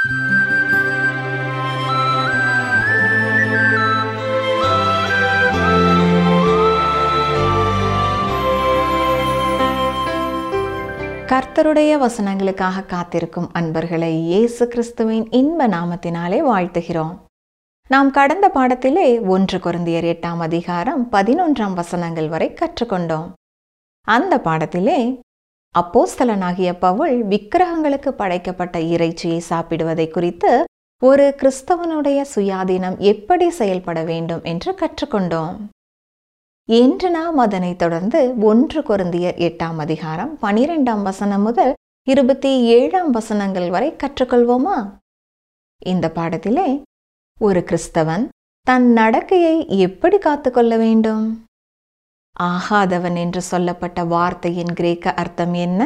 கர்த்தருடைய வசனங்களுக்காக காத்திருக்கும் அன்பர்களை இயேசு கிறிஸ்துவின் இன்ப நாமத்தினாலே வாழ்த்துகிறோம் நாம் கடந்த பாடத்திலே ஒன்று குருந்தியர் எட்டாம் அதிகாரம் பதினொன்றாம் வசனங்கள் வரை கற்றுக்கொண்டோம் அந்த பாடத்திலே அப்போஸ்தலனாகிய பவுல் விக்கிரகங்களுக்கு படைக்கப்பட்ட இறைச்சியை சாப்பிடுவதை குறித்து ஒரு கிறிஸ்தவனுடைய சுயாதீனம் எப்படி செயல்பட வேண்டும் என்று கற்றுக்கொண்டோம் இன்று நாம் அதனை தொடர்ந்து ஒன்று கொருந்தியர் எட்டாம் அதிகாரம் பனிரெண்டாம் வசனம் முதல் இருபத்தி ஏழாம் வசனங்கள் வரை கற்றுக்கொள்வோமா இந்த பாடத்திலே ஒரு கிறிஸ்தவன் தன் நடக்கையை எப்படி காத்துக்கொள்ள வேண்டும் ஆகாதவன் என்று சொல்லப்பட்ட வார்த்தையின் கிரேக்க அர்த்தம் என்ன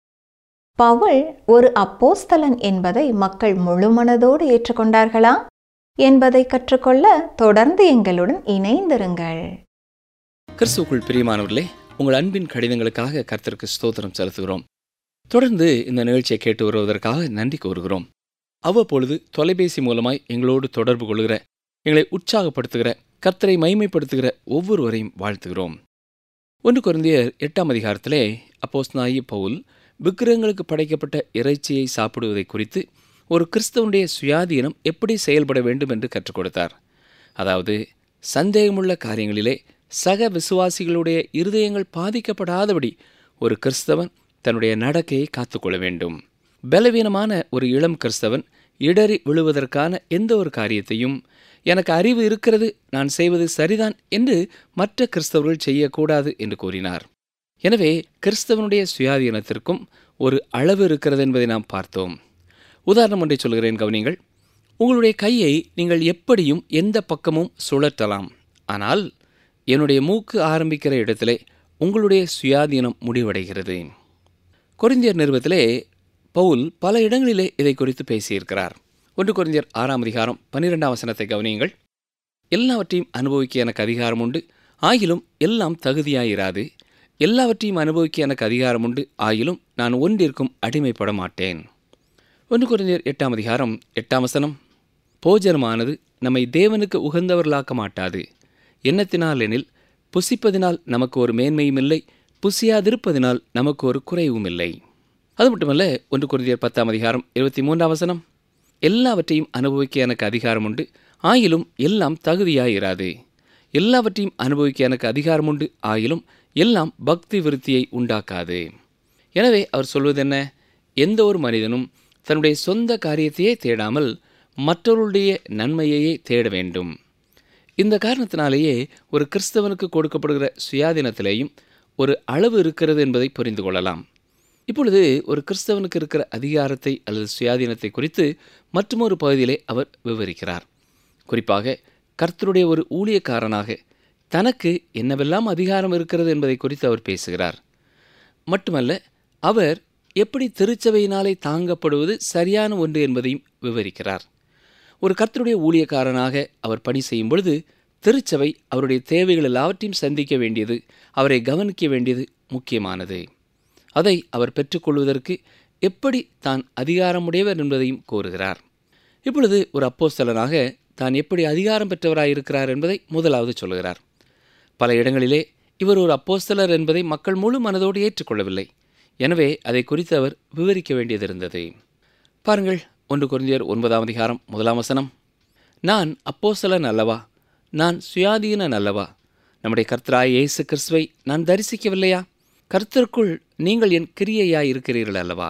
பவுல் ஒரு அப்போஸ்தலன் என்பதை மக்கள் முழுமனதோடு ஏற்றுக்கொண்டார்களா என்பதை கற்றுக்கொள்ள தொடர்ந்து எங்களுடன் இணைந்திருங்கள் கிறிஸ்துக்குள் பிரியமானவர்களே உங்கள் அன்பின் கடிதங்களுக்காக கர்த்தருக்கு ஸ்தோத்திரம் செலுத்துகிறோம் தொடர்ந்து இந்த நிகழ்ச்சியை கேட்டு வருவதற்காக நன்றி கூறுகிறோம் அவ்வப்பொழுது தொலைபேசி மூலமாய் எங்களோடு தொடர்பு கொள்கிற எங்களை உற்சாகப்படுத்துகிற கர்த்தரை மைமைப்படுத்துகிற ஒவ்வொருவரையும் வாழ்த்துகிறோம் ஒன்று குருந்தியர் எட்டாம் அதிகாரத்திலே அப்போஸ்நாயி பவுல் விக்கிரகங்களுக்கு படைக்கப்பட்ட இறைச்சியை சாப்பிடுவதை குறித்து ஒரு கிறிஸ்தவனுடைய சுயாதீனம் எப்படி செயல்பட வேண்டும் என்று கற்றுக் கொடுத்தார் அதாவது சந்தேகமுள்ள காரியங்களிலே சக விசுவாசிகளுடைய இருதயங்கள் பாதிக்கப்படாதபடி ஒரு கிறிஸ்தவன் தன்னுடைய நடக்கையை காத்துக்கொள்ள வேண்டும் பலவீனமான ஒரு இளம் கிறிஸ்தவன் இடறி விழுவதற்கான எந்த ஒரு காரியத்தையும் எனக்கு அறிவு இருக்கிறது நான் செய்வது சரிதான் என்று மற்ற கிறிஸ்தவர்கள் செய்யக்கூடாது என்று கூறினார் எனவே கிறிஸ்தவனுடைய சுயாதீனத்திற்கும் ஒரு அளவு இருக்கிறது என்பதை நாம் பார்த்தோம் உதாரணம் ஒன்றை சொல்கிறேன் கவனிங்கள் உங்களுடைய கையை நீங்கள் எப்படியும் எந்த பக்கமும் சுழற்றலாம் ஆனால் என்னுடைய மூக்கு ஆரம்பிக்கிற இடத்திலே உங்களுடைய சுயாதீனம் முடிவடைகிறது கொரிந்தியர் நிறுவத்திலே பவுல் பல இடங்களிலே இதை குறித்து பேசியிருக்கிறார் ஒன்று கொரிந்தியர் ஆறாம் அதிகாரம் பன்னிரெண்டாம் வசனத்தை கவனியுங்கள் எல்லாவற்றையும் அனுபவிக்க எனக்கு அதிகாரம் உண்டு ஆயிலும் எல்லாம் தகுதியாயிராது எல்லாவற்றையும் அனுபவிக்க எனக்கு அதிகாரம் உண்டு ஆயிலும் நான் ஒன்றிற்கும் அடிமைப்பட மாட்டேன் ஒன்று குறைந்தர் எட்டாம் அதிகாரம் எட்டாம் வசனம் போஜனமானது நம்மை தேவனுக்கு உகந்தவர்களாக்க மாட்டாது எண்ணத்தினால் எனில் புசிப்பதினால் நமக்கு ஒரு மேன்மையும் இல்லை புசியாதிருப்பதினால் நமக்கு ஒரு குறைவும் இல்லை அது மட்டுமல்ல ஒன்று குருதியர் பத்தாம் அதிகாரம் இருபத்தி மூன்றாம் வசனம் எல்லாவற்றையும் அனுபவிக்க எனக்கு அதிகாரம் உண்டு ஆயிலும் எல்லாம் தகுதியாயிராது எல்லாவற்றையும் அனுபவிக்க எனக்கு அதிகாரம் உண்டு ஆயிலும் எல்லாம் பக்தி விருத்தியை உண்டாக்காது எனவே அவர் சொல்வது என்ன எந்த ஒரு மனிதனும் தன்னுடைய சொந்த காரியத்தையே தேடாமல் மற்றவர்களுடைய நன்மையையே தேட வேண்டும் இந்த காரணத்தினாலேயே ஒரு கிறிஸ்தவனுக்கு கொடுக்கப்படுகிற சுயாதீனத்திலேயும் ஒரு அளவு இருக்கிறது என்பதை புரிந்து கொள்ளலாம் இப்பொழுது ஒரு கிறிஸ்தவனுக்கு இருக்கிற அதிகாரத்தை அல்லது சுயாதீனத்தை குறித்து மற்றொரு பகுதியிலே அவர் விவரிக்கிறார் குறிப்பாக கர்த்தருடைய ஒரு ஊழியக்காரனாக தனக்கு என்னவெல்லாம் அதிகாரம் இருக்கிறது என்பதை குறித்து அவர் பேசுகிறார் மட்டுமல்ல அவர் எப்படி திருச்சபையினாலே தாங்கப்படுவது சரியான ஒன்று என்பதையும் விவரிக்கிறார் ஒரு கர்த்தருடைய ஊழியக்காரனாக அவர் பணி செய்யும் பொழுது திருச்சபை அவருடைய தேவைகள் எல்லாவற்றையும் சந்திக்க வேண்டியது அவரை கவனிக்க வேண்டியது முக்கியமானது அதை அவர் பெற்றுக்கொள்வதற்கு எப்படி தான் அதிகாரமுடையவர் என்பதையும் கூறுகிறார் இப்பொழுது ஒரு அப்போஸ்தலனாக தான் எப்படி அதிகாரம் பெற்றவராய் இருக்கிறார் என்பதை முதலாவது சொல்கிறார் பல இடங்களிலே இவர் ஒரு அப்போஸ்தலர் என்பதை மக்கள் முழு மனதோடு ஏற்றுக்கொள்ளவில்லை எனவே அதை குறித்து அவர் விவரிக்க வேண்டியது இருந்தது பாருங்கள் ஒன்று குருந்தியர் ஒன்பதாம் அதிகாரம் முதலாம் வசனம் நான் அப்போஸ்தலன் அல்லவா நான் சுயாதீனன் அல்லவா நம்முடைய கர்த்தராய் இயேசு கிறிஸ்துவை நான் தரிசிக்கவில்லையா கர்த்தருக்குள் நீங்கள் என் கிரியையாய் இருக்கிறீர்கள் அல்லவா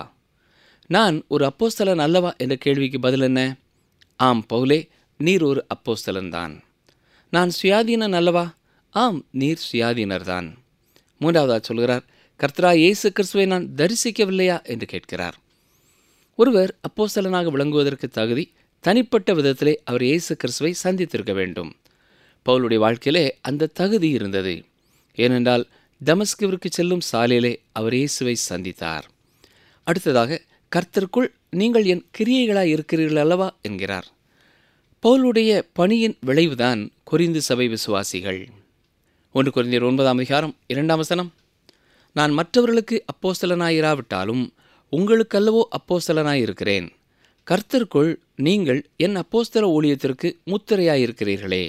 நான் ஒரு அப்போஸ்தலன் அல்லவா என்ற கேள்விக்கு பதில் என்ன ஆம் பவுலே நீர் ஒரு அப்போஸ்தலன்தான் நான் சுயாதீனன் அல்லவா ஆம் நீர் சுயாதீனர்தான் மூன்றாவதா சொல்கிறார் கர்த்தரா இயேசு கிறிஸ்துவை நான் தரிசிக்கவில்லையா என்று கேட்கிறார் ஒருவர் அப்போஸ்தலனாக விளங்குவதற்கு தகுதி தனிப்பட்ட விதத்திலே அவர் இயேசு கிறிஸ்துவை சந்தித்திருக்க வேண்டும் பவுலுடைய வாழ்க்கையிலே அந்த தகுதி இருந்தது ஏனென்றால் தமஸ்குவிற்கு செல்லும் சாலையிலே அவர் இயேசுவை சந்தித்தார் அடுத்ததாக கர்த்தருக்குள் நீங்கள் என் கிரியைகளாய் இருக்கிறீர்கள் அல்லவா என்கிறார் பவுலுடைய பணியின் விளைவுதான் கொரிந்து சபை விசுவாசிகள் ஒன்று குறைந்தர் ஒன்பதாம் அதிகாரம் இரண்டாம் வசனம் நான் மற்றவர்களுக்கு அப்போஸ்தலனாயிராவிட்டாலும் உங்களுக்கல்லவோ அப்போஸ்தலனாயிருக்கிறேன் கர்த்தருக்குள் நீங்கள் என் அப்போஸ்தல ஊழியத்திற்கு முத்திரையாயிருக்கிறீர்களே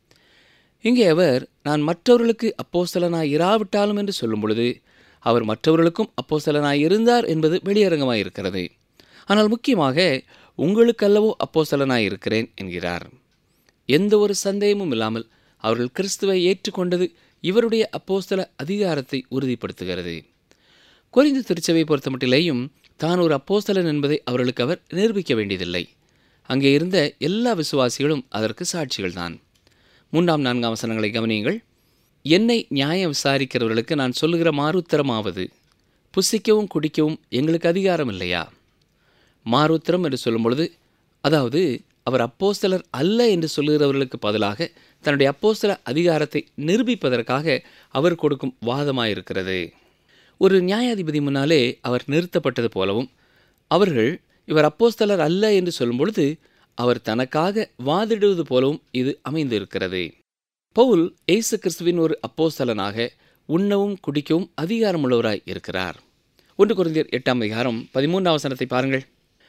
இங்கே அவர் நான் மற்றவர்களுக்கு அப்போஸ்தலனாய் இராவிட்டாலும் என்று சொல்லும் பொழுது அவர் மற்றவர்களுக்கும் அப்போஸ்தலனாய் இருந்தார் என்பது வெளியரங்கமாய் இருக்கிறது ஆனால் முக்கியமாக உங்களுக்கல்லவோ அப்போஸ்தலனாய் இருக்கிறேன் என்கிறார் எந்த ஒரு சந்தேகமும் இல்லாமல் அவர்கள் கிறிஸ்துவை ஏற்றுக்கொண்டது இவருடைய அப்போஸ்தல அதிகாரத்தை உறுதிப்படுத்துகிறது குறைந்து திருச்சபை பொறுத்தமட்டிலேயும் தான் ஒரு அப்போஸ்தலன் என்பதை அவர்களுக்கு அவர் நிரூபிக்க வேண்டியதில்லை அங்கே இருந்த எல்லா விசுவாசிகளும் அதற்கு சாட்சிகள்தான் மூன்றாம் நான்காம் வசனங்களை கவனியுங்கள் என்னை நியாயம் விசாரிக்கிறவர்களுக்கு நான் சொல்லுகிற மாறுத்தரமாவது புசிக்கவும் குடிக்கவும் எங்களுக்கு அதிகாரம் இல்லையா மாறுத்திரம் என்று சொல்லும் பொழுது அதாவது அவர் அப்போஸ்தலர் அல்ல என்று சொல்லுகிறவர்களுக்கு பதிலாக தன்னுடைய அப்போஸ்தல அதிகாரத்தை நிரூபிப்பதற்காக அவர் கொடுக்கும் வாதமாயிருக்கிறது ஒரு நியாயாதிபதி முன்னாலே அவர் நிறுத்தப்பட்டது போலவும் அவர்கள் இவர் அப்போஸ்தலர் அல்ல என்று சொல்லும் பொழுது அவர் தனக்காக வாதிடுவது போலவும் இது அமைந்திருக்கிறது பவுல் இயேசு கிறிஸ்துவின் ஒரு அப்போஸ்தலனாக உண்ணவும் குடிக்கவும் அதிகாரமுள்ளவராய் இருக்கிறார் ஒன்று குறைந்தர் எட்டாம் அதிகாரம் பதிமூன்றாம் வசனத்தை பாருங்கள்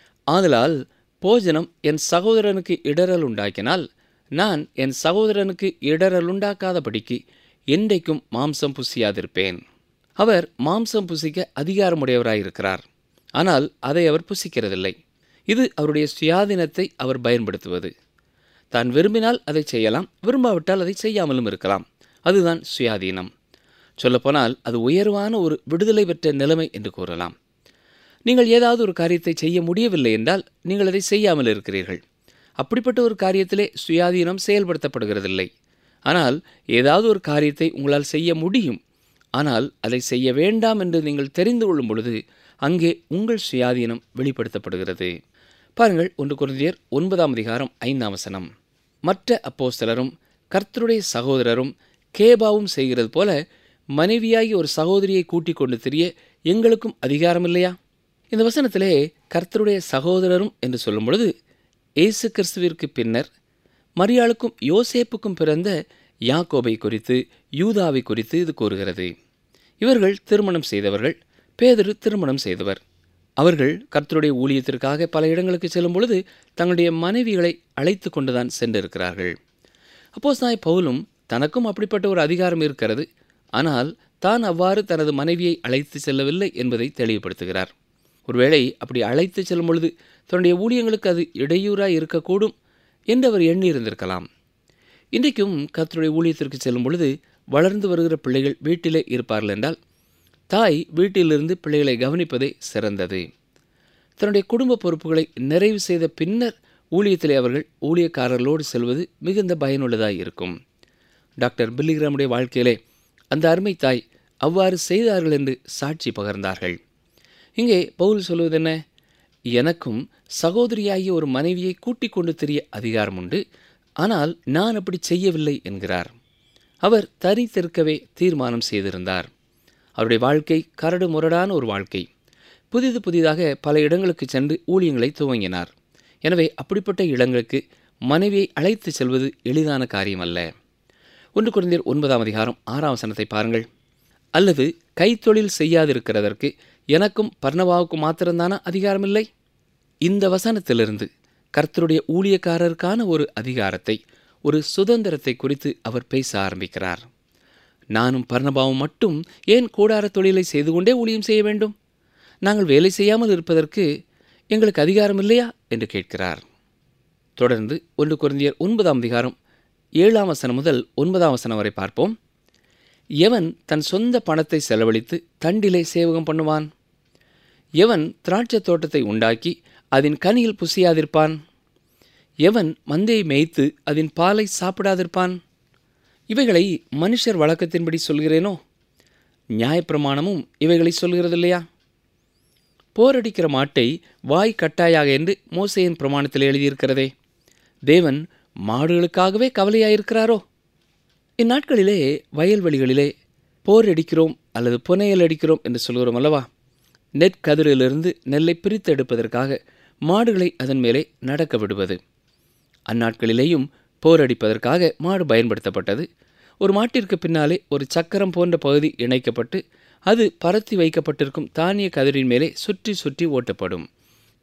ஆதலால் போஜனம் என் சகோதரனுக்கு இடரல் உண்டாக்கினால் நான் என் சகோதரனுக்கு இடரல் உண்டாக்காதபடிக்கு என்றைக்கும் மாம்சம் புசியாதிருப்பேன் அவர் மாம்சம் புசிக்க அதிகாரமுடையவராயிருக்கிறார் ஆனால் அதை அவர் புசிக்கிறதில்லை இது அவருடைய சுயாதீனத்தை அவர் பயன்படுத்துவது தான் விரும்பினால் அதை செய்யலாம் விரும்பாவிட்டால் அதை செய்யாமலும் இருக்கலாம் அதுதான் சுயாதீனம் சொல்லப்போனால் அது உயர்வான ஒரு விடுதலை பெற்ற நிலைமை என்று கூறலாம் நீங்கள் ஏதாவது ஒரு காரியத்தை செய்ய முடியவில்லை என்றால் நீங்கள் அதை செய்யாமல் இருக்கிறீர்கள் அப்படிப்பட்ட ஒரு காரியத்திலே சுயாதீனம் செயல்படுத்தப்படுகிறதில்லை ஆனால் ஏதாவது ஒரு காரியத்தை உங்களால் செய்ய முடியும் ஆனால் அதை செய்ய வேண்டாம் என்று நீங்கள் தெரிந்து கொள்ளும் பொழுது அங்கே உங்கள் சுயாதீனம் வெளிப்படுத்தப்படுகிறது பாருங்கள் ஒன்று குருந்தியர் ஒன்பதாம் அதிகாரம் ஐந்தாம் வசனம் மற்ற அப்போஸ்தலரும் கர்த்தருடைய சகோதரரும் கேபாவும் செய்கிறது போல மனைவியாகி ஒரு சகோதரியை கூட்டிக் கொண்டு திரிய எங்களுக்கும் அதிகாரம் இல்லையா இந்த வசனத்திலே கர்த்தருடைய சகோதரரும் என்று சொல்லும் பொழுது இயேசு கிறிஸ்துவிற்கு பின்னர் மரியாளுக்கும் யோசேப்புக்கும் பிறந்த யாக்கோபை குறித்து யூதாவை குறித்து இது கூறுகிறது இவர்கள் திருமணம் செய்தவர்கள் பேதரு திருமணம் செய்தவர் அவர்கள் கர்த்தருடைய ஊழியத்திற்காக பல இடங்களுக்கு செல்லும் பொழுது தங்களுடைய மனைவிகளை அழைத்து கொண்டுதான் சென்றிருக்கிறார்கள் அப்போஸ் நாய் பவுலும் தனக்கும் அப்படிப்பட்ட ஒரு அதிகாரம் இருக்கிறது ஆனால் தான் அவ்வாறு தனது மனைவியை அழைத்து செல்லவில்லை என்பதை தெளிவுபடுத்துகிறார் ஒருவேளை அப்படி அழைத்து செல்லும் பொழுது தன்னுடைய ஊழியங்களுக்கு அது இடையூறாய் இருக்கக்கூடும் என்று அவர் எண்ணியிருந்திருக்கலாம் இன்றைக்கும் கர்த்தருடைய ஊழியத்திற்கு செல்லும் பொழுது வளர்ந்து வருகிற பிள்ளைகள் வீட்டிலே இருப்பார்கள் என்றால் தாய் வீட்டிலிருந்து பிள்ளைகளை கவனிப்பதே சிறந்தது தன்னுடைய குடும்ப பொறுப்புகளை நிறைவு செய்த பின்னர் ஊழியத்திலே அவர்கள் ஊழியக்காரர்களோடு செல்வது மிகுந்த பயனுள்ளதாய் இருக்கும் டாக்டர் பில்லிகிராமுடைய வாழ்க்கையிலே அந்த அருமை தாய் அவ்வாறு செய்தார்கள் என்று சாட்சி பகர்ந்தார்கள் இங்கே பவுல் சொல்வது என்ன எனக்கும் சகோதரியாகிய ஒரு மனைவியை கூட்டிக் கொண்டு தெரிய அதிகாரம் உண்டு ஆனால் நான் அப்படி செய்யவில்லை என்கிறார் அவர் தரித்திருக்கவே தீர்மானம் செய்திருந்தார் அவருடைய வாழ்க்கை கரடு முரடான ஒரு வாழ்க்கை புதிது புதிதாக பல இடங்களுக்கு சென்று ஊழியங்களை துவங்கினார் எனவே அப்படிப்பட்ட இடங்களுக்கு மனைவியை அழைத்து செல்வது எளிதான காரியம் அல்ல ஒன்று குறைந்தர் ஒன்பதாம் அதிகாரம் ஆறாம் வசனத்தை பாருங்கள் அல்லது கைத்தொழில் செய்யாதிருக்கிறதற்கு எனக்கும் பர்ணவாவுக்கும் மாத்திரம்தானா அதிகாரமில்லை இந்த வசனத்திலிருந்து கர்த்தருடைய ஊழியக்காரருக்கான ஒரு அதிகாரத்தை ஒரு சுதந்திரத்தை குறித்து அவர் பேச ஆரம்பிக்கிறார் நானும் பர்ணபாவும் மட்டும் ஏன் கூடார தொழிலை செய்து கொண்டே ஊழியம் செய்ய வேண்டும் நாங்கள் வேலை செய்யாமல் இருப்பதற்கு எங்களுக்கு அதிகாரம் இல்லையா என்று கேட்கிறார் தொடர்ந்து ஒன்று குருந்தியர் ஒன்பதாம் அதிகாரம் ஏழாம் வசனம் முதல் ஒன்பதாம் வசனம் வரை பார்ப்போம் எவன் தன் சொந்த பணத்தை செலவழித்து தண்டிலே சேவகம் பண்ணுவான் எவன் திராட்சை தோட்டத்தை உண்டாக்கி அதன் கனியில் புசியாதிருப்பான் எவன் மந்தையை மேய்த்து அதன் பாலை சாப்பிடாதிருப்பான் இவைகளை மனுஷர் வழக்கத்தின்படி சொல்கிறேனோ நியாயப்பிரமாணமும் இவைகளை சொல்கிறதில்லையா போரடிக்கிற மாட்டை வாய் கட்டாயாக என்று மோசையின் பிரமாணத்தில் எழுதியிருக்கிறதே தேவன் மாடுகளுக்காகவே கவலையாயிருக்கிறாரோ இந்நாட்களிலே வயல்வெளிகளிலே போர் அடிக்கிறோம் அல்லது புனையல் அடிக்கிறோம் என்று சொல்கிறோம் அல்லவா நெற்கதிரிலிருந்து நெல்லை பிரித்து எடுப்பதற்காக மாடுகளை அதன் மேலே நடக்க விடுவது அந்நாட்களிலேயும் போர் அடிப்பதற்காக மாடு பயன்படுத்தப்பட்டது ஒரு மாட்டிற்கு பின்னாலே ஒரு சக்கரம் போன்ற பகுதி இணைக்கப்பட்டு அது பரத்தி வைக்கப்பட்டிருக்கும் தானிய கதிரின் மேலே சுற்றி சுற்றி ஓட்டப்படும்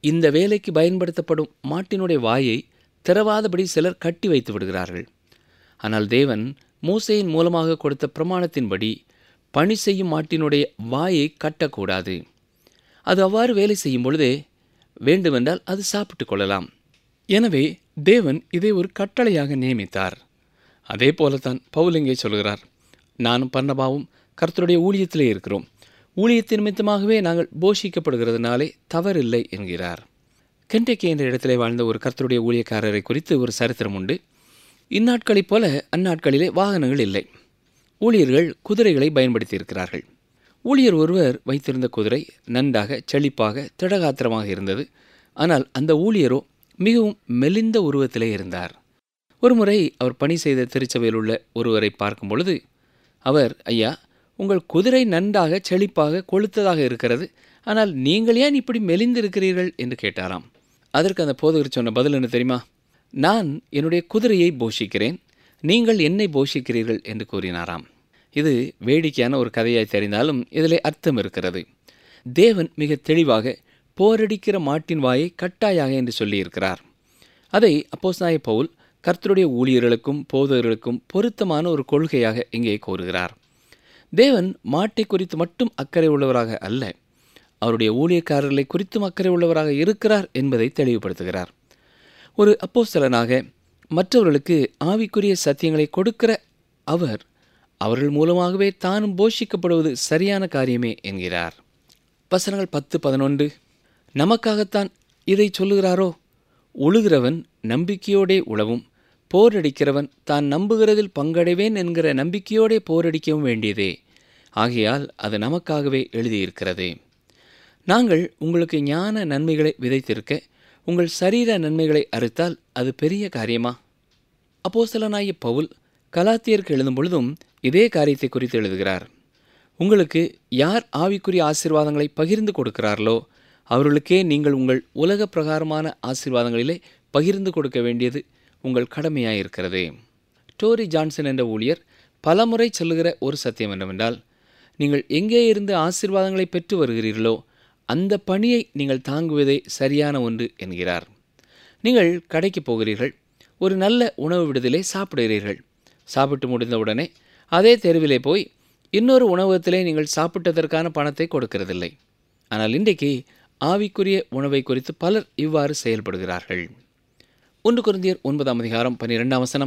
இந்த வேலைக்கு பயன்படுத்தப்படும் மாட்டினுடைய வாயை திறவாதபடி சிலர் கட்டி வைத்து விடுகிறார்கள் ஆனால் தேவன் மூசையின் மூலமாக கொடுத்த பிரமாணத்தின்படி பணி செய்யும் மாட்டினுடைய வாயை கட்டக்கூடாது அது அவ்வாறு வேலை செய்யும் பொழுதே வேண்டுமென்றால் அது சாப்பிட்டு கொள்ளலாம் எனவே தேவன் இதை ஒரு கட்டளையாக நியமித்தார் அதே போலத்தான் பவுல் இங்கே சொல்கிறார் நானும் பர்ணபாவும் கர்த்தருடைய ஊழியத்திலே இருக்கிறோம் ஊழியத்தின் நிமித்தமாகவே நாங்கள் போஷிக்கப்படுகிறதுனாலே தவறில்லை என்கிறார் கெண்டக்கி என்ற இடத்திலே வாழ்ந்த ஒரு கர்த்தருடைய ஊழியக்காரரை குறித்து ஒரு சரித்திரம் உண்டு இந்நாட்களைப் போல அந்நாட்களிலே வாகனங்கள் இல்லை ஊழியர்கள் குதிரைகளை பயன்படுத்தியிருக்கிறார்கள் ஊழியர் ஒருவர் வைத்திருந்த குதிரை நன்றாக செழிப்பாக திடகாத்திரமாக இருந்தது ஆனால் அந்த ஊழியரோ மிகவும் மெலிந்த உருவத்திலே இருந்தார் ஒருமுறை அவர் பணி செய்த திருச்சபையில் உள்ள ஒருவரை பார்க்கும் பொழுது அவர் ஐயா உங்கள் குதிரை நன்றாக செழிப்பாக கொளுத்ததாக இருக்கிறது ஆனால் நீங்கள் ஏன் இப்படி மெலிந்திருக்கிறீர்கள் என்று கேட்டாராம் அதற்கு அந்த போதகர் சொன்ன பதில் என்ன தெரியுமா நான் என்னுடைய குதிரையை போஷிக்கிறேன் நீங்கள் என்னை போஷிக்கிறீர்கள் என்று கூறினாராம் இது வேடிக்கையான ஒரு கதையாய் தெரிந்தாலும் இதிலே அர்த்தம் இருக்கிறது தேவன் மிக தெளிவாக போரடிக்கிற மாட்டின் வாயை கட்டாயாக என்று சொல்லியிருக்கிறார் அதை அப்போஸ்நாய பவுல் கர்த்தருடைய ஊழியர்களுக்கும் போதகர்களுக்கும் பொருத்தமான ஒரு கொள்கையாக இங்கே கூறுகிறார் தேவன் மாட்டை குறித்து மட்டும் அக்கறை உள்ளவராக அல்ல அவருடைய ஊழியக்காரர்களை குறித்தும் அக்கறை உள்ளவராக இருக்கிறார் என்பதை தெளிவுபடுத்துகிறார் ஒரு அப்போஸ்தலனாக மற்றவர்களுக்கு ஆவிக்குரிய சத்தியங்களை கொடுக்கிற அவர் அவர்கள் மூலமாகவே தானும் போஷிக்கப்படுவது சரியான காரியமே என்கிறார் வசனங்கள் பத்து பதினொன்று நமக்காகத்தான் இதை சொல்லுகிறாரோ உழுகிறவன் நம்பிக்கையோடே உழவும் போரடிக்கிறவன் தான் நம்புகிறதில் பங்கடைவேன் என்கிற நம்பிக்கையோடே போரடிக்கவும் வேண்டியதே ஆகையால் அது நமக்காகவே எழுதியிருக்கிறது நாங்கள் உங்களுக்கு ஞான நன்மைகளை விதைத்திருக்க உங்கள் சரீர நன்மைகளை அறுத்தால் அது பெரிய காரியமா அப்போஸ்தலனாகிய பவுல் கலாத்தியருக்கு எழுதும் பொழுதும் இதே காரியத்தை குறித்து எழுதுகிறார் உங்களுக்கு யார் ஆவிக்குரிய ஆசீர்வாதங்களை பகிர்ந்து கொடுக்கிறார்களோ அவர்களுக்கே நீங்கள் உங்கள் உலக பிரகாரமான ஆசீர்வாதங்களிலே பகிர்ந்து கொடுக்க வேண்டியது உங்கள் கடமையாயிருக்கிறது டோரி ஜான்சன் என்ற ஊழியர் பலமுறை சொல்லுகிற ஒரு சத்தியம் என்னவென்றால் நீங்கள் எங்கே இருந்து ஆசீர்வாதங்களை பெற்று வருகிறீர்களோ அந்த பணியை நீங்கள் தாங்குவதே சரியான ஒன்று என்கிறார் நீங்கள் கடைக்கு போகிறீர்கள் ஒரு நல்ல உணவு விடுதலை சாப்பிடுகிறீர்கள் சாப்பிட்டு முடிந்தவுடனே அதே தெருவிலே போய் இன்னொரு உணவகத்திலே நீங்கள் சாப்பிட்டதற்கான பணத்தை கொடுக்கிறதில்லை ஆனால் இன்றைக்கு ஆவிக்குரிய உணவை குறித்து பலர் இவ்வாறு செயல்படுகிறார்கள் ஒன்று குருந்தியர் ஒன்பதாம் அதிகாரம் பன்னிரெண்டாம் வசனம்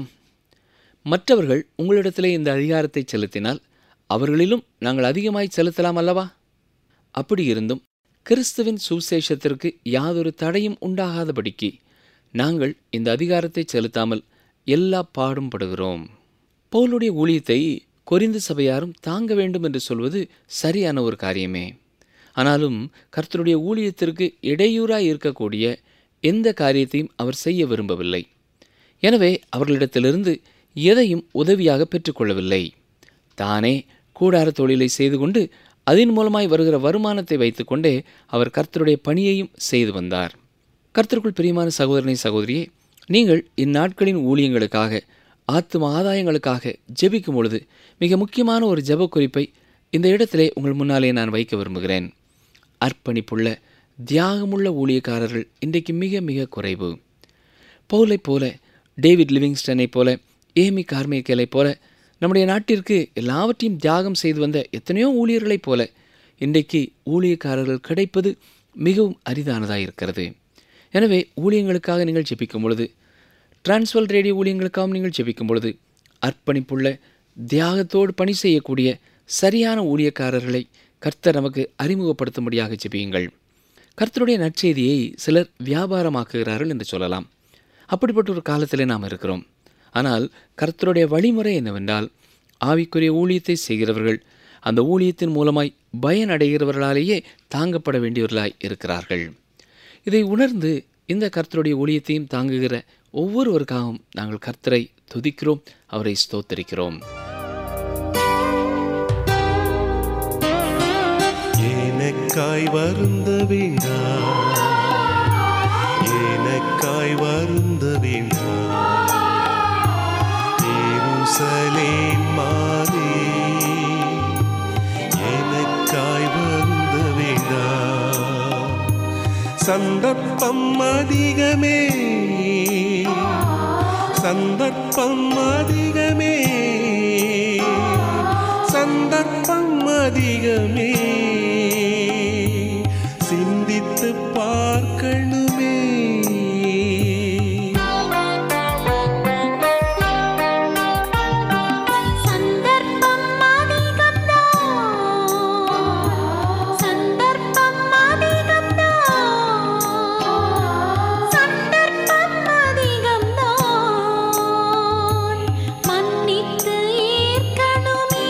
மற்றவர்கள் உங்களிடத்திலே இந்த அதிகாரத்தை செலுத்தினால் அவர்களிலும் நாங்கள் அதிகமாய் செலுத்தலாம் அல்லவா அப்படி இருந்தும் கிறிஸ்துவின் சுவிசேஷத்திற்கு யாதொரு தடையும் உண்டாகாதபடிக்கு நாங்கள் இந்த அதிகாரத்தை செலுத்தாமல் எல்லா பாடும் படுகிறோம் பவுலுடைய ஊழியத்தை கொரிந்து சபையாரும் தாங்க வேண்டும் என்று சொல்வது சரியான ஒரு காரியமே ஆனாலும் கர்த்தருடைய ஊழியத்திற்கு இடையூறாய் இருக்கக்கூடிய எந்த காரியத்தையும் அவர் செய்ய விரும்பவில்லை எனவே அவர்களிடத்திலிருந்து எதையும் உதவியாக பெற்றுக்கொள்ளவில்லை தானே கூடார தொழிலை செய்து கொண்டு அதன் மூலமாய் வருகிற வருமானத்தை வைத்துக்கொண்டே அவர் கர்த்தருடைய பணியையும் செய்து வந்தார் கர்த்தருக்குள் பிரியமான சகோதரனை சகோதரியே நீங்கள் இந்நாட்களின் ஊழியங்களுக்காக ஆத்தும ஆதாயங்களுக்காக ஜெபிக்கும் பொழுது மிக முக்கியமான ஒரு ஜெப குறிப்பை இந்த இடத்திலே உங்கள் முன்னாலே நான் வைக்க விரும்புகிறேன் அர்ப்பணிப்புள்ள தியாகமுள்ள ஊழியக்காரர்கள் இன்றைக்கு மிக மிக குறைவு பவுலைப் போல டேவிட் லிவிங்ஸ்டனைப் போல ஏமி கார்மேக்கலைப் போல நம்முடைய நாட்டிற்கு எல்லாவற்றையும் தியாகம் செய்து வந்த எத்தனையோ ஊழியர்களைப் போல இன்றைக்கு ஊழியக்காரர்கள் கிடைப்பது மிகவும் அரிதானதாக இருக்கிறது எனவே ஊழியங்களுக்காக நீங்கள் ஜெபிக்கும் பொழுது டிரான்ஸ்வல் ரேடியோ ஊழியங்களுக்காகவும் நீங்கள் ஜெபிக்கும் பொழுது அர்ப்பணிப்புள்ள தியாகத்தோடு பணி செய்யக்கூடிய சரியான ஊழியக்காரர்களை கர்த்தர் நமக்கு அறிமுகப்படுத்தும்படியாக ஜெபியுங்கள் கர்த்தருடைய நற்செய்தியை சிலர் வியாபாரமாக்குகிறார்கள் என்று சொல்லலாம் அப்படிப்பட்ட ஒரு காலத்திலே நாம் இருக்கிறோம் ஆனால் கர்த்தருடைய வழிமுறை என்னவென்றால் ஆவிக்குரிய ஊழியத்தை செய்கிறவர்கள் அந்த ஊழியத்தின் மூலமாய் பயனடைகிறவர்களாலேயே தாங்கப்பட வேண்டியவர்களாய் இருக்கிறார்கள் இதை உணர்ந்து இந்த கர்த்தருடைய ஊழியத்தையும் தாங்குகிற ஒவ்வொருவருக்காகவும் நாங்கள் கர்த்தரை துதிக்கிறோம் அவரை ஸ்தோத்தரிக்கிறோம் எனக்காய் வருந்த வேண்டாம் எனக்காய் வருந்த வேண்டாம் எருசலேம் மாதே எனக்காய் வருந்த வேண்டாம் சந்தர்ப்ப அதிகமே சந்தர்ப்பம் அதிகமே சந்தர்ப்பம் அதிகமே சிந்தித்து பார்க்கணுமே சந்தர்ப்பம் அதிகம்தான் சந்தர்ப்பம் அதிகம்தான் சந்தர்ப்பம் அதிகம்தான் மன்னித்து ஏற்கணுமே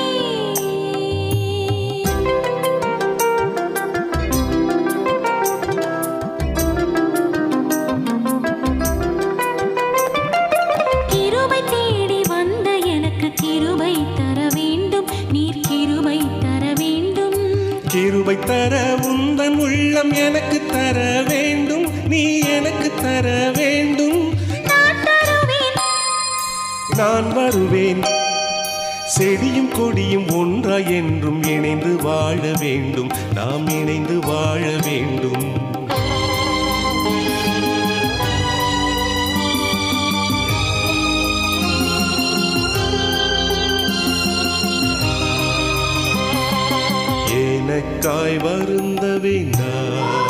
கிருபை தேடி வந்த எனக்கு கிருபை தர வேண்டும் நீர் கிருபை தர வேண்டும் கிருபை தர உந்தன் உள்ளம் எனக்கு தர வேண்டும் நீ எனக்கு தர வேண்டும் நான் தருவேன் நான் வருவேன் செடியும் கொடியும் ஒன்றா என்றும் இணைந்து வாழ வேண்டும் நாம் இணைந்து வாழ வேண்டும் எனக்காய் வருந்த வேண்டாம்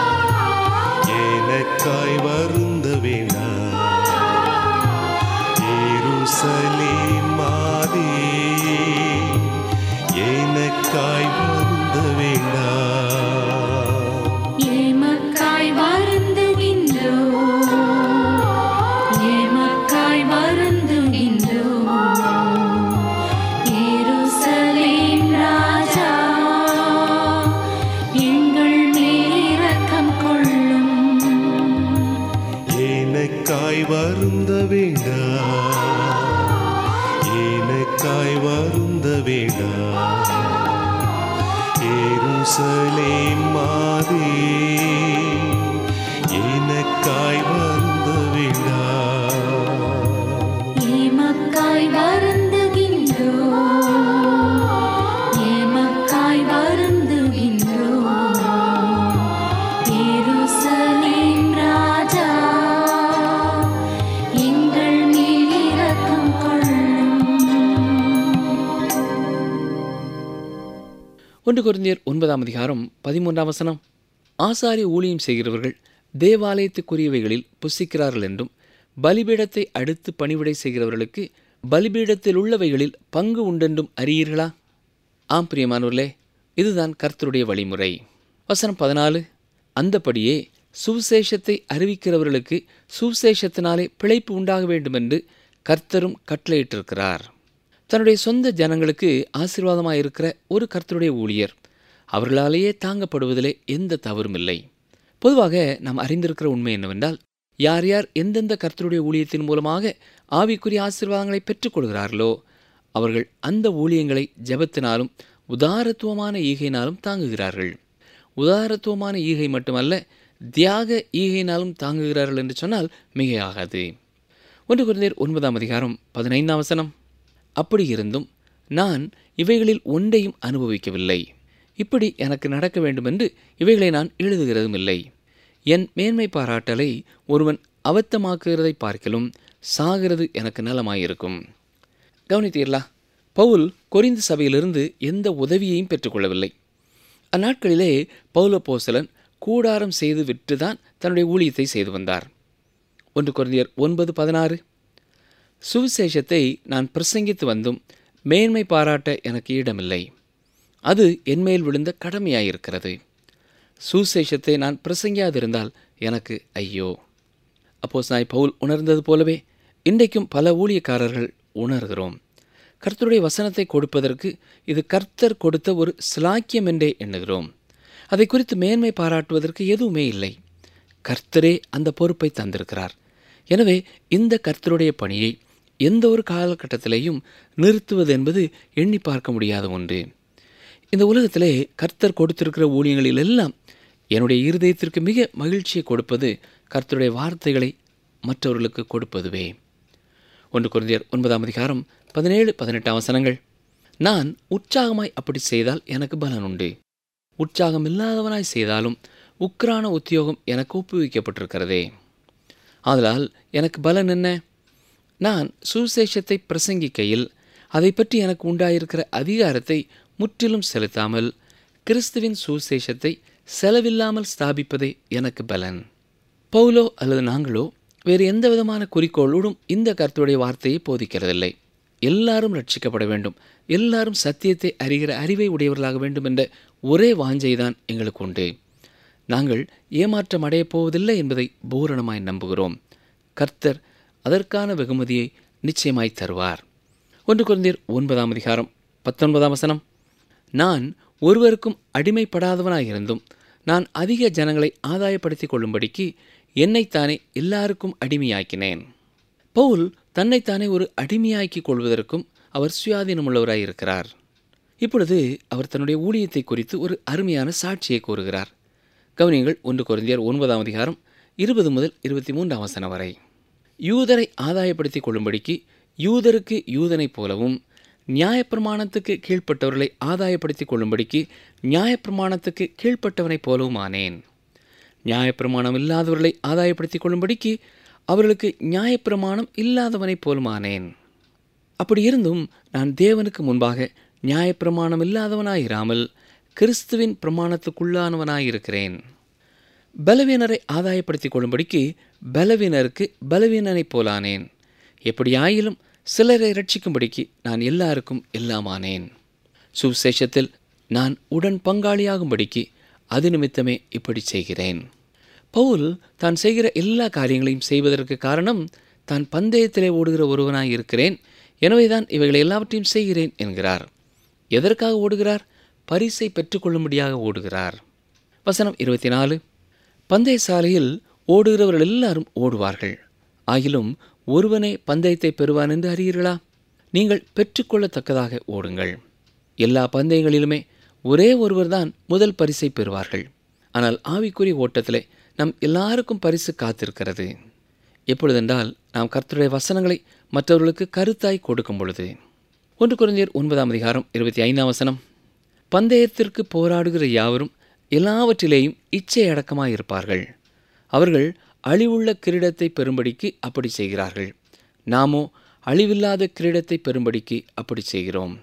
எனக்காய் வருந்த வேண்டாம் எருசலேம் மாதே எனக்காய் வருந்த வேண்டாம் ஏமக்காய் வருந்துகின்றோ ஏமக்காய் வருந்துகின்றோ எருசலேம் ராஜா எங்கள் மேல் இரக்கம் கொள்ளும் எனக்காய் வருந்த வேண்டாம் எனக்காய் வருந்த வேண்டாம் எருசலேம் மாதே எனக்காய் வருந்த வேண்டாம் ஏமக்காய் வருந்துகின்றோ ஏமக்காய் வருந்துகின்றோ எருசலேம் ராஜா எங்கள் மேல் இரக்கம் கொள்ளும் ஒன்று குருந்தியர் ஒன்பதாம் அதிகாரம் பதிமூன்றாம் வசனம் ஆசாரிய ஊழியம் செய்கிறவர்கள் தேவாலயத்துக்குரியவைகளில் புசிக்கிறார்கள் என்றும் பலிபீடத்தை அடுத்து பணிவிடை செய்கிறவர்களுக்கு பலிபீடத்தில் உள்ளவைகளில் பங்கு உண்டென்றும் அறியீர்களா ஆம் பிரியமானவர்களே இதுதான் கர்த்தருடைய வழிமுறை வசனம் பதினாலு அந்தபடியே சுவிசேஷத்தை அறிவிக்கிறவர்களுக்கு சுவிசேஷத்தினாலே பிழைப்பு உண்டாக வேண்டுமென்று கர்த்தரும் கட்டளையிட்டிருக்கிறார் தன்னுடைய சொந்த ஜனங்களுக்கு ஆசீர்வாதமாக இருக்கிற ஒரு கர்த்தருடைய ஊழியர் அவர்களாலேயே தாங்கப்படுவதிலே எந்த தவறும் இல்லை பொதுவாக நாம் அறிந்திருக்கிற உண்மை என்னவென்றால் யார் யார் எந்தெந்த கர்த்தருடைய ஊழியத்தின் மூலமாக ஆவிக்குரிய ஆசீர்வாதங்களை பெற்றுக்கொள்கிறார்களோ அவர்கள் அந்த ஊழியங்களை ஜெபத்தினாலும் உதாரத்துவமான ஈகையினாலும் தாங்குகிறார்கள் உதாரத்துவமான ஈகை மட்டுமல்ல தியாக ஈகையினாலும் தாங்குகிறார்கள் என்று சொன்னால் மிகையாகாது ஒன்று குருந்தேர் ஒன்பதாம் அதிகாரம் பதினைந்தாம் வசனம் அப்படி இருந்தும் நான் இவைகளில் ஒன்றையும் அனுபவிக்கவில்லை இப்படி எனக்கு நடக்க வேண்டுமென்று இவைகளை நான் எழுதுகிறதும் இல்லை என் மேன்மை பாராட்டலை ஒருவன் அவத்தமாக்குகிறதை பார்க்கிலும் சாகிறது எனக்கு நலமாயிருக்கும் கவனித்தீர்களா பவுல் கொரிந்து சபையிலிருந்து எந்த உதவியையும் பெற்றுக்கொள்ளவில்லை அந்நாட்களிலே பௌலப்போசலன் கூடாரம் செய்து விற்றுதான் தன்னுடைய ஊழியத்தை செய்து வந்தார் ஒன்று குருந்தியர் ஒன்பது பதினாறு சுவிசேஷத்தை நான் பிரசங்கித்து வந்தும் மேன்மை பாராட்ட எனக்கு இடமில்லை அது என்மேல் விழுந்த கடமையாயிருக்கிறது சுவிசேஷத்தை நான் பிரசங்கியாதிருந்தால் எனக்கு ஐயோ அப்போஸ் நாய் பவுல் உணர்ந்தது போலவே இன்றைக்கும் பல ஊழியக்காரர்கள் உணர்கிறோம் கர்த்தருடைய வசனத்தை கொடுப்பதற்கு இது கர்த்தர் கொடுத்த ஒரு சிலாக்கியம் என்றே எண்ணுகிறோம் அதை குறித்து மேன்மை பாராட்டுவதற்கு எதுவுமே இல்லை கர்த்தரே அந்த பொறுப்பை தந்திருக்கிறார் எனவே இந்த கர்த்தருடைய பணியை எந்த ஒரு காலகட்டத்திலேயும் நிறுத்துவது என்பது எண்ணி பார்க்க முடியாத ஒன்று இந்த உலகத்திலே கர்த்தர் கொடுத்திருக்கிற ஊழியங்களில் எல்லாம் என்னுடைய இருதயத்திற்கு மிக மகிழ்ச்சியை கொடுப்பது கர்த்தருடைய வார்த்தைகளை மற்றவர்களுக்கு கொடுப்பதுவே ஒன்று குருந்தியர் ஒன்பதாம் அதிகாரம் பதினேழு பதினெட்டாம் வசனங்கள் நான் உற்சாகமாய் அப்படி செய்தால் எனக்கு பலன் உண்டு உற்சாகம் இல்லாதவனாய் செய்தாலும் உக்ரான உத்தியோகம் எனக்கு ஒப்புவிக்கப்பட்டிருக்கிறதே ஆதலால் எனக்கு பலன் என்ன நான் சுவிசேஷத்தை பிரசங்கிக்கையில் அதை பற்றி எனக்கு உண்டாயிருக்கிற அதிகாரத்தை முற்றிலும் செலுத்தாமல் கிறிஸ்துவின் சுவிசேஷத்தை செலவில்லாமல் ஸ்தாபிப்பதே எனக்கு பலன் பவுலோ அல்லது நாங்களோ வேறு எந்த விதமான குறிக்கோளோடும் இந்த கருத்துடைய வார்த்தையை போதிக்கிறதில்லை எல்லாரும் ரட்சிக்கப்பட வேண்டும் எல்லாரும் சத்தியத்தை அறிகிற அறிவை உடையவர்களாக வேண்டும் என்ற ஒரே வாஞ்சைதான் எங்களுக்கு உண்டு நாங்கள் ஏமாற்றம் அடையப் போவதில்லை என்பதை பூரணமாய் நம்புகிறோம் கர்த்தர் அதற்கான வெகுமதியை நிச்சயமாய் தருவார் ஒன்று குழந்தையர் ஒன்பதாம் அதிகாரம் பத்தொன்பதாம் வசனம் நான் ஒருவருக்கும் அடிமைப்படாதவனாயிருந்தும் நான் அதிக ஜனங்களை ஆதாயப்படுத்திக் கொள்ளும்படிக்கு என்னைத்தானே எல்லாருக்கும் அடிமையாக்கினேன் பவுல் தன்னைத்தானே ஒரு அடிமையாக்கிக் கொள்வதற்கும் அவர் சுயாதீனமுள்ளவராய் இருக்கிறார் இப்பொழுது அவர் தன்னுடைய ஊழியத்தை குறித்து ஒரு அருமையான சாட்சியை கூறுகிறார் கவனியங்கள் ஒன்று குறைந்தியர் ஒன்பதாம் அதிகாரம் இருபது முதல் இருபத்தி மூன்றாம் வசனம் வரை யூதரை ஆதாயப்படுத்திக் கொள்ளும்படிக்கு யூதருக்கு யூதனைப் போலவும் நியாயப்பிரமாணத்துக்கு கீழ்ப்பட்டவர்களை ஆதாயப்படுத்திக் கொள்ளும்படிக்கு நியாயப்பிரமாணத்துக்கு கீழ்ப்பட்டவனைப் போலவும் ஆனேன் நியாயப்பிரமாணம் இல்லாதவர்களை ஆதாயப்படுத்திக் கொள்ளும்படிக்கு அவர்களுக்கு நியாயப்பிரமாணம் இல்லாதவனைப் போலுமானேன் அப்படி இருந்தும் நான் தேவனுக்கு முன்பாக நியாயப்பிரமாணம் இல்லாதவனாயிராமல் கிறிஸ்துவின் பிரமாணத்துக்குள்ளானவனாயிருக்கிறேன் பலவீனரை ஆதாயப்படுத்திக் கொள்ளும்படிக்கு பலவீனருக்கு பலவீனனைப் போலானேன் எப்படியாயிலும் சிலரை ரட்சிக்கும்படிக்கு நான் எல்லாருக்கும் எல்லாமானேன் சுவிசேஷத்தில் நான் உடன் பங்காளியாகும்படிக்கு அது நிமித்தமே இப்படி செய்கிறேன் பவுல் தான் செய்கிற எல்லா காரியங்களையும் செய்வதற்கு காரணம் தான் பந்தயத்திலே ஓடுகிற ஒருவனாய் இருக்கிறேன் எனவேதான் இவைகளை எல்லாவற்றையும் செய்கிறேன் என்கிறார் எதற்காக ஓடுகிறார் பரிசை பெற்றுக்கொள்ளும்படியாக ஓடுகிறார் வசனம் இருபத்தி நாலு பந்தய சாலையில் ஓடுகிறவர்கள் எல்லாரும் ஓடுவார்கள் ஆகிலும் ஒருவனே பந்தயத்தை பெறுவான் என்று அறியீர்களா நீங்கள் பெற்றுக்கொள்ளத்தக்கதாக ஓடுங்கள் எல்லா பந்தயங்களிலுமே ஒரே ஒருவர்தான் முதல் பரிசை பெறுவார்கள் ஆனால் ஆவிக்குரிய ஓட்டத்திலே நம் எல்லாருக்கும் பரிசு காத்திருக்கிறது எப்பொழுதென்றால் நாம் கர்த்தருடைய வசனங்களை மற்றவர்களுக்கு கருத்தாய் கொடுக்கும் பொழுது ஒன்று குறைந்தர் ஒன்பதாம் அதிகாரம் இருபத்தி ஐந்தாம் வசனம் பந்தயத்திற்கு போராடுகிற யாவரும் எல்லாவற்றிலேயும் இச்சை அடக்கமாயிருப்பார்கள் அவர்கள் அழிவுள்ள கிரீடத்தை பெறும்படிக்கு அப்படி செய்கிறார்கள் நாமோ அழிவில்லாத கிரீடத்தை பெறும்படிக்கு அப்படி செய்கிறோம்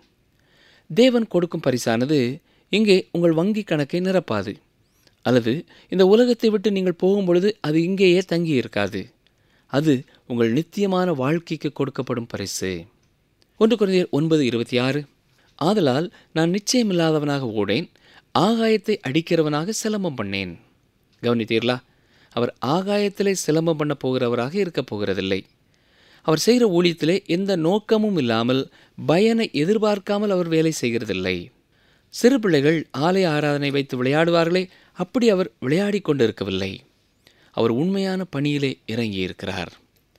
தேவன் கொடுக்கும் பரிசானது இங்கே உங்கள் வங்கி கணக்கை நிரப்பாது அல்லது இந்த உலகத்தை விட்டு நீங்கள் போகும் பொழுது அது இங்கேயே தங்கி இருக்காது அது உங்கள் நித்தியமான வாழ்க்கைக்கு கொடுக்கப்படும் பரிசு ஒன்று குறைந்தர் ஒன்பது இருபத்தி ஆறு ஆதலால் நான் நிச்சயமில்லாதவனாக ஓடேன் ஆகாயத்தை அடிக்கிறவனாக சிலம்பம் பண்ணேன் கவனித்தீர்களா அவர் ஆகாயத்திலே சிலம்பம் பண்ண போகிறவராக இருக்கப் போகிறதில்லை அவர் செய்கிற ஊழியத்திலே எந்த நோக்கமும் இல்லாமல் பயனை எதிர்பார்க்காமல் அவர் வேலை செய்கிறதில்லை சிறு பிள்ளைகள் ஆலய ஆராதனை வைத்து விளையாடுவார்களே அப்படி அவர் விளையாடி கொண்டிருக்கவில்லை அவர் உண்மையான பணியிலே இறங்கியிருக்கிறார்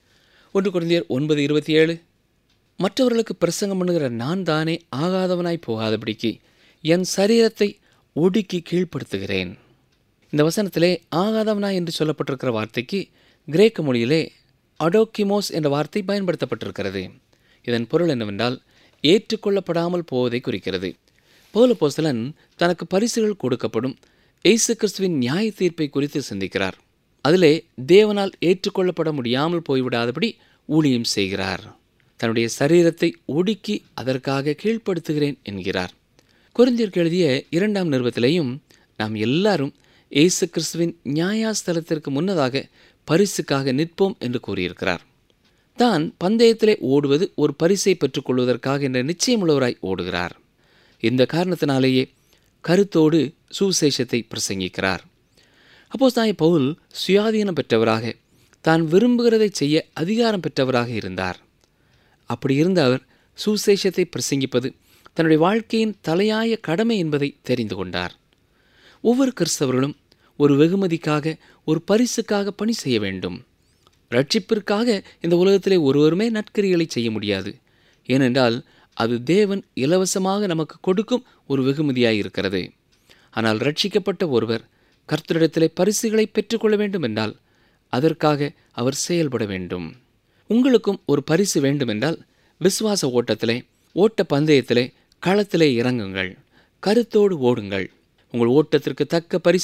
ஒன்று குழந்தையர் ஒன்பது இருபத்தி ஏழு மற்றவர்களுக்கு பிரசங்கம் பண்ணுகிற நான் தானே ஆகாதவனாய் போகாதபடிக்கு என் சரீரத்தை ஒடுக்கி கீழ்ப்படுத்துகிறேன் இந்த வசனத்திலே ஆகாதவனாய் என்று சொல்லப்பட்டிருக்கிற வார்த்தைக்கு கிரேக்க மொழியிலே அடோக்கிமோஸ் என்ற வார்த்தை பயன்படுத்தப்பட்டிருக்கிறது இதன் பொருள் என்னவென்றால் ஏற்றுக்கொள்ளப்படாமல் போவதை குறிக்கிறது பௌலபோஸ்தலன் தனக்கு பரிசுகள் கொடுக்கப்படும் இயேசு கிறிஸ்துவின் நியாய தீர்ப்பை குறித்து சிந்திக்கிறார் அதிலே தேவனால் ஏற்றுக்கொள்ளப்பட முடியாமல் போய்விடாதபடி ஊழியம் செய்கிறார் தன்னுடைய சரீரத்தை ஒடுக்கி அதற்காக கீழ்ப்படுத்துகிறேன் என்கிறார் குருந்தியருக்கு எழுதிய இரண்டாம் நிறுவத்திலேயும் நாம் எல்லாரும் இயேசு கிறிஸ்துவின் நியாயாஸ்தலத்திற்கு முன்னதாக பரிசுக்காக நிற்போம் என்று கூறியிருக்கிறார் தான் பந்தயத்திலே ஓடுவது ஒரு பரிசை பெற்றுக்கொள்வதற்காக என்ற நிச்சயமுள்ளவராய் ஓடுகிறார் இந்த காரணத்தினாலேயே கருத்தோடு சுவிசேஷத்தை பிரசங்கிக்கிறார் அப்போ தாய் பவுல் சுயாதீனம் பெற்றவராக தான் விரும்புகிறதை செய்ய அதிகாரம் பெற்றவராக இருந்தார் அப்படி இருந்த அவர் சுவிசேஷத்தை பிரசங்கிப்பது தன்னுடைய வாழ்க்கையின் தலையாய கடமை என்பதை தெரிந்து கொண்டார் ஒவ்வொரு கிறிஸ்தவர்களும் ஒரு வெகுமதிக்காக ஒரு பரிசுக்காக பணி செய்ய வேண்டும் ரட்சிப்பிற்காக இந்த உலகத்திலே ஒருவருமே நற்கிரிகளை செய்ய முடியாது ஏனென்றால் அது தேவன் இலவசமாக நமக்கு கொடுக்கும் ஒரு வெகுமதியாய் இருக்கிறது ஆனால் ரட்சிக்கப்பட்ட ஒருவர் கர்த்தரிடத்திலே பரிசுகளை பெற்றுக்கொள்ள வேண்டும் என்றால் அதற்காக அவர் செயல்பட வேண்டும் உங்களுக்கும் ஒரு பரிசு வேண்டுமென்றால் விசுவாச ஓட்டத்திலே ஓட்ட பந்தயத்திலே களத்திலே இறங்குங்கள் கருத்தோடு ஓடுங்கள் உங்கள் ஓட்டத்திற்கு தக்க பரிசை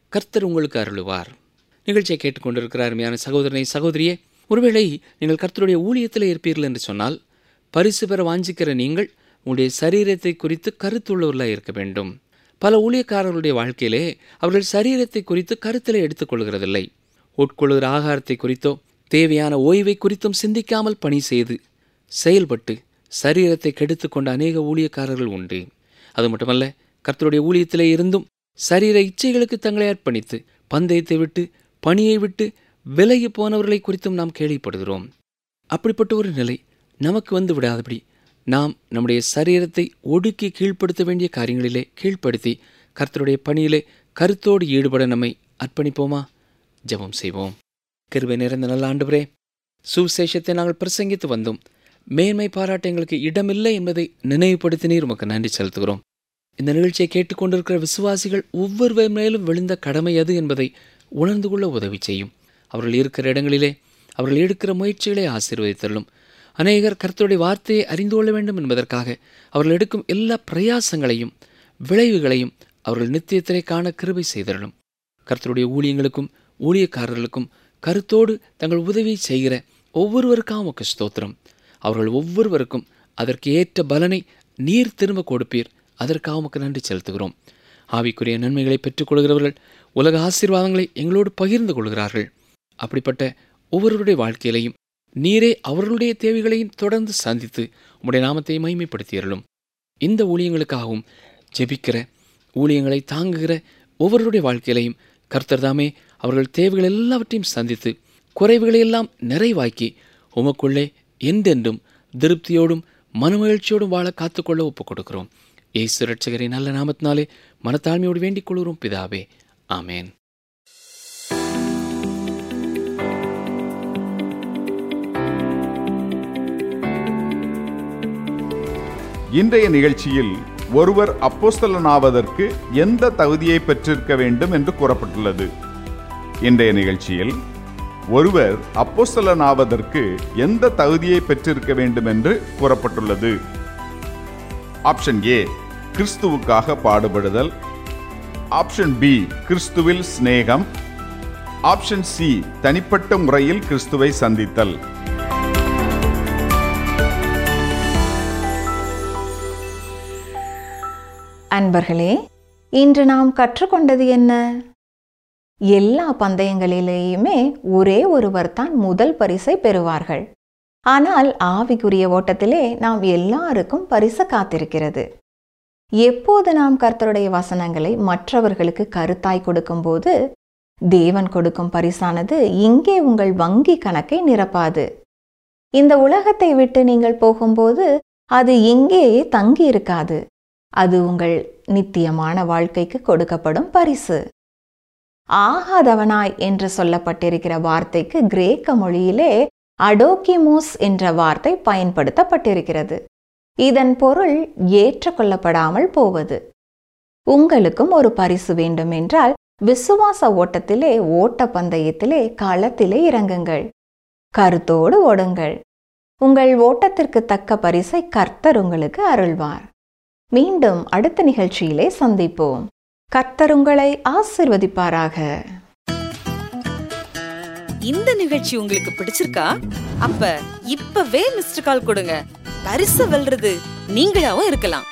கர்த்தர் உங்களுக்கு அருளுவார் நிகழ்ச்சியை கேட்டுக்கொண்டிருக்கிற அருமையான சகோதரனை சகோதரியே ஒருவேளை நீங்கள் கர்த்தருடைய ஊழியத்தில் இருப்பீர்கள் என்று சொன்னால் பரிசு பெற வாஞ்சிக்கிற நீங்கள் உங்களுடைய சரீரத்தை குறித்து கருத்துள்ளவர்களாக இருக்க வேண்டும் பல ஊழியக்காரர்களுடைய வாழ்க்கையிலே அவர்கள் சரீரத்தை குறித்து கருத்தில் எடுத்துக்கொள்கிறதில்லை உட்கொள்கிற ஆகாரத்தை குறித்தோ தேவையான ஓய்வை குறித்தும் சிந்திக்காமல் பணி செய்து செயல்பட்டு சரீரத்தை கெடுத்து கொண்ட அநேக ஊழியக்காரர்கள் உண்டு அது மட்டுமல்ல கர்த்தருடைய ஊழியத்திலே இருந்தும் சரீர இச்சைகளுக்கு தங்களை அர்ப்பணித்து பந்தயத்தை விட்டு பணியை விட்டு விலகி போனவர்களை குறித்தும் நாம் கேள்விப்படுகிறோம் அப்படிப்பட்ட ஒரு நிலை நமக்கு வந்து விடாதபடி நாம் நம்முடைய சரீரத்தை ஒடுக்கி கீழ்ப்படுத்த வேண்டிய காரியங்களிலே கீழ்ப்படுத்தி கர்த்தருடைய பணியிலே கருத்தோடு ஈடுபட நம்மை அர்ப்பணிப்போமா ஜெபம் செய்வோம் கிருபை நிறைந்த நல்ல ஆண்டவரே சுவிசேஷத்தை நாங்கள் பிரசங்கித்து வந்தோம் மேன்மை பாராட்ட எங்களுக்கு இடமில்லை என்பதை நினைவுபடுத்தினீர் உமக்கு நன்றி செலுத்துகிறோம் இந்த நிகழ்ச்சியை கேட்டுக்கொண்டிருக்கிற விசுவாசிகள் ஒவ்வொருவர் மேலும் விழுந்த கடமை அது என்பதை உணர்ந்து கொள்ள உதவி செய்யும் அவர்கள் இருக்கிற இடங்களிலே அவர்கள் எடுக்கிற முயற்சிகளை ஆசீர்வதித்தள்ளும் அநேகர் கர்த்தருடைய வார்த்தையை அறிந்து கொள்ள வேண்டும் என்பதற்காக அவர்கள் எடுக்கும் எல்லா பிரயாசங்களையும் விளைவுகளையும் அவர்கள் நித்தியத்திலே காண கிருபை செய்தரலும் கர்த்தருடைய ஊழியங்களுக்கும் ஊழியக்காரர்களுக்கும் கருத்தோடு தங்கள் உதவி செய்கிற ஒவ்வொருவருக்காக உமக்கு ஸ்தோத்திரம் அவர்கள் ஒவ்வொருவருக்கும் அதற்கு ஏற்ற பலனை நீர் திரும்ப கொடுப்பீர் அதற்காக உமக்கு நன்றி செலுத்துகிறோம் ஆவிக்குரிய நன்மைகளை பெற்றுக்கொள்கிறவர்கள் உலக ஆசீர்வாதங்களை எங்களோடு பகிர்ந்து கொள்கிறார்கள் அப்படிப்பட்ட ஒவ்வொருவருடைய வாழ்க்கையிலையும் நீரே அவர்களுடைய தேவைகளையும் தொடர்ந்து சந்தித்து உம்முடைய நாமத்தை மைமைப்படுத்தியறலும் இந்த ஊழியங்களுக்காகவும் ஜெபிக்கிற ஊழியங்களை தாங்குகிற ஒவ்வொருடைய வாழ்க்கையிலையும் கர்த்தர் தாமே அவர்கள் தேவைகள் எல்லாவற்றையும் சந்தித்து குறைவுகளை எல்லாம் நிறைவாக்கி உமக்குள்ளே என்றென்றும் திருப்தியோடும் மனமகிழ்ச்சியோடும் வாழ காத்துக்கொள்ள ஒப்புக் கொடுக்கிறோம் ஏசு ரட்சகரின் நல்ல நாமத்தினாலே மனத்தாழ்மையோடு வேண்டிக் கொள்கிறோம் பிதாவே ஆமேன் இன்றைய நிகழ்ச்சியில் ஒருவர் அப்போஸ்தலனாவதற்கு எந்த தகுதியை பெற்றிருக்க வேண்டும் என்று கூறப்பட்டுள்ளது இன்றைய நிகழ்ச்சியில் ஒருவர் அப்போஸ்தலனாவதற்கு எந்த தகுதியை பெற்றிருக்க வேண்டும் என்று கூறப்பட்டுள்ளது ஆப்ஷன் ஏ கிறிஸ்துவுக்காக பாடுபடுதல் ஆப்ஷன் பி கிறிஸ்துவில் சிநேகம் ஆப்ஷன் சி தனிப்பட்ட முறையில் கிறிஸ்துவை சந்தித்தல் அன்பர்களே இன்று நாம் கற்றுக்கொண்டது என்ன எல்லா பந்தயங்களிலேயுமே ஒரே ஒருவர் தான் முதல் பரிசை பெறுவார்கள் ஆனால் ஆவிக்குரிய ஓட்டத்திலே நாம் எல்லாருக்கும் பரிசு காத்திருக்கிறது எப்போது நாம் கர்த்தருடைய வசனங்களை மற்றவர்களுக்கு கருத்தாய் கொடுக்கும்போது தேவன் கொடுக்கும் பரிசானது இங்கே உங்கள் வங்கி கணக்கை நிரப்பாது இந்த உலகத்தை விட்டு நீங்கள் போகும்போது அது இங்கேயே தங்கி இருக்காது அது உங்கள் நித்தியமான வாழ்க்கைக்கு கொடுக்கப்படும் பரிசு ஆகாதவனாய் என்று சொல்லப்பட்டிருக்கிற வார்த்தைக்கு கிரேக்க மொழியிலே அடோக்கிமோஸ் என்ற வார்த்தை பயன்படுத்தப்பட்டிருக்கிறது இதன் பொருள் ஏற்றுக்கொள்ளப்படாமல் போவது உங்களுக்கும் ஒரு பரிசு வேண்டும் என்றால் விசுவாச ஓட்டத்திலே ஓட்ட பந்தயத்திலே களத்திலே இறங்குங்கள் கருத்தோடு ஓடுங்கள் உங்கள் ஓட்டத்திற்கு தக்க பரிசை கர்த்தர் உங்களுக்கு அருள்வார் மீண்டும் அடுத்த நிகழ்ச்சியிலே சந்திப்போம் கர்த்தர் உங்களை ஆசிர்வதிப்பாராக இந்த நிகழ்ச்சி உங்களுக்கு பிடிச்சிருக்கா அப்ப இப்பவே மிஸ்டர் கால் கொடுங்க பரிசு வெல்றது நீங்களாவும் இருக்கலாம்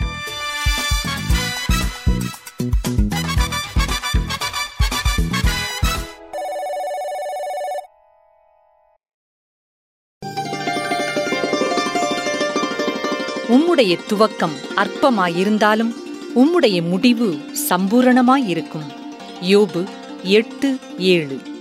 உம்முடைய துவக்கம் அற்பமாயிருந்தாலும் உம்முடைய முடிவு சம்பூரணமாயிருக்கும் யோபு எட்டு ஏழு